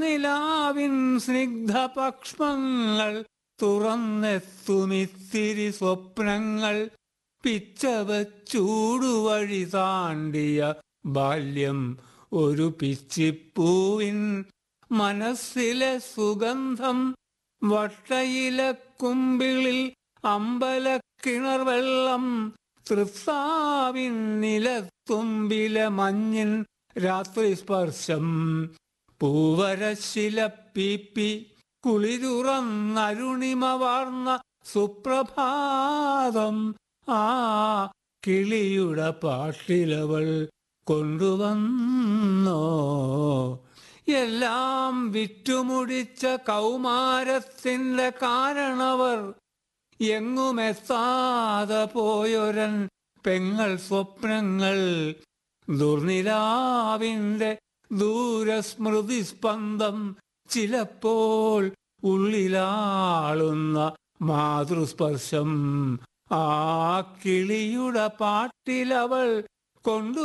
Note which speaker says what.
Speaker 1: നിലാവിൻ സ്നിഗ്ധപക്ഷ്മങ്ങൾ തുറന്നെത്തുമിത്തിരി സ്വപ്നങ്ങൾ പിച്ചവച്ചൂടുവഴി താണ്ടിയ ബാല്യം ഒരു പിച്ചിപ്പൂവിൻ മനസ്സിലെ സുഗന്ധം വട്ടയില കുമ്പിളിൽ അമ്പലക്കിണർ വെള്ളം തൃത്താവിൻ നിലത്തുമ്പിലെ മഞ്ഞിൻ രാത്രി സ്പർശം പൂവരശില പീപ്പി കുളിരുറന്നരുണിമ വാർന്ന സുപ്രഭാതം ആ കിളിയുടെ പാട്ടിലവൾ കൊണ്ടുവന്നോ എല്ലാം വിറ്റുമുടിച്ച കൗമാരത്തിന്റെ കാരണവർ എങ്ങുമെത്താതെ പോയൊരൻ പെങ്ങൾ സ്വപ്നങ്ങൾ ദുർനിലാവിന്റെ ദൂരസ്മൃതി സ്പന്ദം ചിലപ്പോൾ ഉള്ളിലാളുന്ന മാതൃസ്പർശം ആ കിളിയുടെ പാട്ടിലവൾ കൊണ്ടു